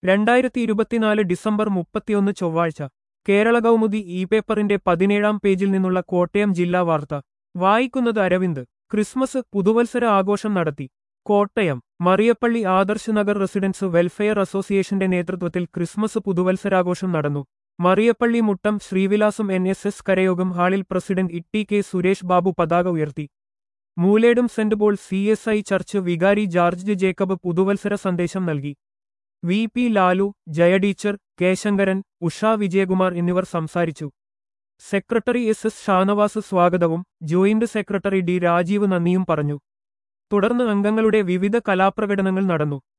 രണ്ടായിരത്തി ഇരുപത്തിനാല് ഡിസംബർ മുപ്പത്തിയൊന്ന് ചൊവ്വാഴ്ച കേരള കൗമുദി ഇ പേപ്പറിന്റെ പതിനേഴാം പേജിൽ നിന്നുള്ള കോട്ടയം ജില്ലാ വാർത്ത വായിക്കുന്നത് അരവിന്ദ് ക്രിസ്മസ് പുതുവത്സര ആഘോഷം നടത്തി കോട്ടയം മറിയപ്പള്ളി ആദർശ് നഗർ റെസിഡൻസ് വെൽഫെയർ അസോസിയേഷന്റെ നേതൃത്വത്തിൽ ക്രിസ്മസ് പുതുവത്സരാഘോഷം നടന്നു Mariyappally Muttam Srivilasam N S S കരയോഗം ഹാളിൽ പ്രസിഡന്റ് ഇട്ടി കെ സുരേഷ് ബാബു പതാക ഉയർത്തി മൂലേടും saint Paul C S I church വികാരി ജാർജ് ജേക്കബ് പുതുവത്സര സന്ദേശം നൽകി വി പി ലാലു ജയടീച്ചർ കേശങ്കരൻ ഉഷ വിജയകുമാർ എന്നിവർ സംസാരിച്ചു സെക്രട്ടറി എസ് എസ് ഷാനവാസ് സ്വാഗതവും ജോയിന്റ് സെക്രട്ടറി ഡി രാജീവ് നന്ദിയും പറഞ്ഞു തുടർന്ന് അംഗങ്ങളുടെ വിവിധ കലാപ്രകടനങ്ങൾ നടന്നു